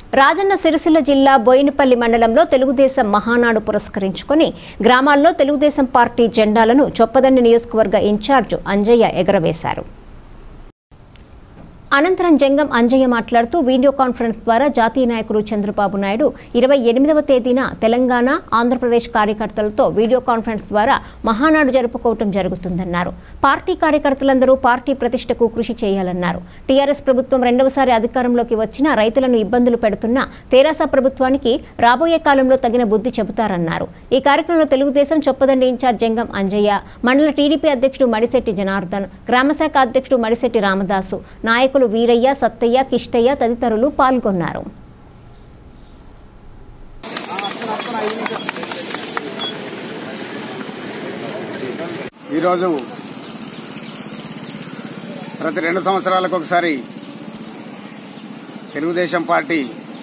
రాజన్న సిరిసిల్ల జిల్లా బోయినపల్లి మండలంలో తెలుగుదేశం మహానాడు పురస్కరించుకొని గ్రామాల్లో తెలుగుదేశం పార్టీ జెండాలను చొప్పదండి నియోజకవర్గ ఇన్ఛార్జ్ అంజయ్య ఎగరవేశారు అనంతరం జంగం అంజయ్య మాట్లాడుతూ వీడియో కాన్ఫరెన్స్ ద్వారా జాతీయ నాయకుడు చంద్రబాబు నాయుడు ఇరవై ఎనిమిదవ తేదీన తెలంగాణ ఆంధ్రప్రదేశ్ కార్యకర్తలతో వీడియో కాన్ఫరెన్స్ ద్వారా మహానాడు జరుపుకోవటం జరుగుతుందన్నారు పార్టీ కార్యకర్తలందరూ పార్టీ ప్రతిష్టకు కృషి చేయాలన్నారు టీఆర్ఎస్ ప్రభుత్వం రెండవసారి అధికారంలోకి వచ్చినా రైతులను ఇబ్బందులు పెడుతున్న తెరాస ప్రభుత్వానికి రాబోయే కాలంలో తగిన బుద్ధి చెబుతారన్నారు ఈ కార్యక్రమంలో తెలుగుదేశం చొప్పదండి ఇన్ఛార్జ్ జంగం అంజయ్య మండల టీడీపీ అధ్యక్షుడు మడిశెట్టి జనార్దన్ గ్రామశాఖ అధ్యక్షుడు మడిశెట్టి రామదాసు నాయకులు వీరయ్య సత్తయ్య కిష్టయ్య తదితరులు పాల్గొన్నారు ఈరోజు ప్రతి రెండు సంవత్సరాలకు ఒకసారి తెలుగుదేశం పార్టీ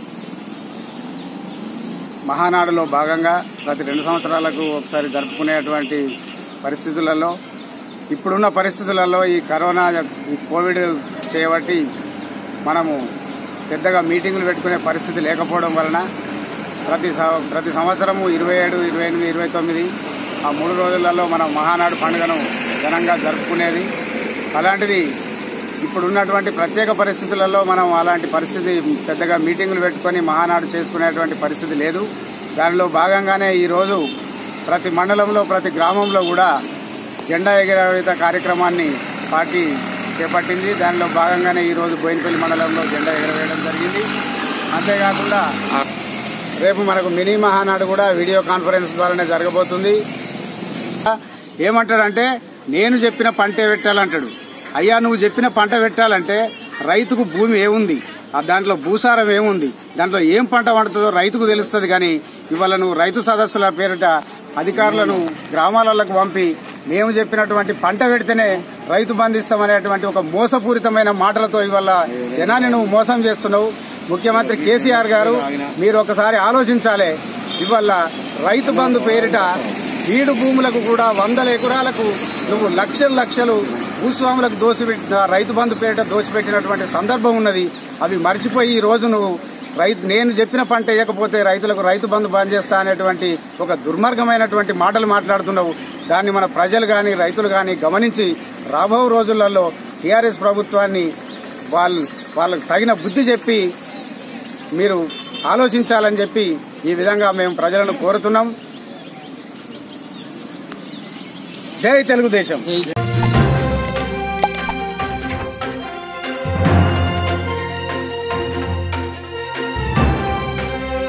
మహానాడులో భాగంగా ప్రతి రెండు సంవత్సరాలకు ఒకసారి జరుపుకునేటువంటి పరిస్థితులలో ఇప్పుడున్న పరిస్థితులలో ఈ కరోనా ఈ కోవిడ్ చేయబట్టి మనము పెద్దగా మీటింగులు పెట్టుకునే పరిస్థితి లేకపోవడం వలన ప్రతి సం- ప్రతి సంవత్సరము ఇరవై ఏడు ఇరవై ఎనిమిది ఇరవై తొమ్మిది ఆ మూడు రోజులలో మనం మహానాడు పండుగను ఘనంగా జరుపుకునేది అలాంటిది ఇప్పుడు ఉన్నటువంటి ప్రత్యేక పరిస్థితులలో మనం అలాంటి పరిస్థితి పెద్దగా మీటింగులు పెట్టుకొని మహానాడు చేసుకునేటువంటి పరిస్థితి లేదు దానిలో భాగంగానే ఈరోజు ప్రతి మండలంలో ప్రతి గ్రామంలో కూడా జెండా ఎగరవేత కార్యక్రమాన్ని పార్టీ చేపట్టింది దానిలో భాగంగానే ఈరోజు బోయినపల్లి మండలంలో జెండా ఎగరవేయడం జరిగింది అంతేకాకుండా రేపు మనకు మినీ మహానాడు కూడా వీడియో కాన్ఫరెన్స్ ద్వారానే జరగబోతుంది ఏమంటాడంటే నేను చెప్పిన పంటే పెట్టాలంటాడు అయ్యా నువ్వు చెప్పిన పంట పెట్టాలంటే రైతుకు భూమి ఏముంది ఆ దాంట్లో భూసారం ఏముంది దాంట్లో ఏం పంట పండుతుందో రైతుకు తెలుస్తుంది కానీ ఇవాళ నువ్వు రైతు సదస్సుల పేరిట అధికారులను గ్రామాలకు పంపి మేము చెప్పినటువంటి పంట పెడితేనే రైతు బంధిస్తామనేటువంటి ఒక మోసపూరితమైన మాటలతో ఇవాళ జనాన్ని నువ్వు మోసం చేస్తున్నావు ముఖ్యమంత్రి కేసీఆర్ గారు మీరు ఒకసారి ఆలోచించాలి ఇవాళ రైతు బంధు పేరిట బీడు భూములకు కూడా వందల ఎకరాలకు నువ్వు లక్షలు లక్షలు భూస్వాములకు దోసిపెట్టిన రైతు బంధు పేరిట దోచిపెట్టినటువంటి సందర్భం ఉన్నది అవి మర్చిపోయి ఈ రోజు నువ్వు రైతు నేను చెప్పిన పంట వేయకపోతే రైతులకు రైతు బంధు బంద్ చేస్తా అనేటువంటి ఒక దుర్మార్గమైనటువంటి మాటలు మాట్లాడుతున్నావు దాన్ని మన ప్రజలు గాని రైతులు గాని గమనించి రాబో రోజులలో టీఆర్ఎస్ ప్రభుత్వాన్ని వాళ్ళ వాళ్ళకు తగిన బుద్ధి చెప్పి మీరు ఆలోచించాలని చెప్పి ఈ విధంగా మేము ప్రజలను కోరుతున్నాం జై తెలుగుదేశం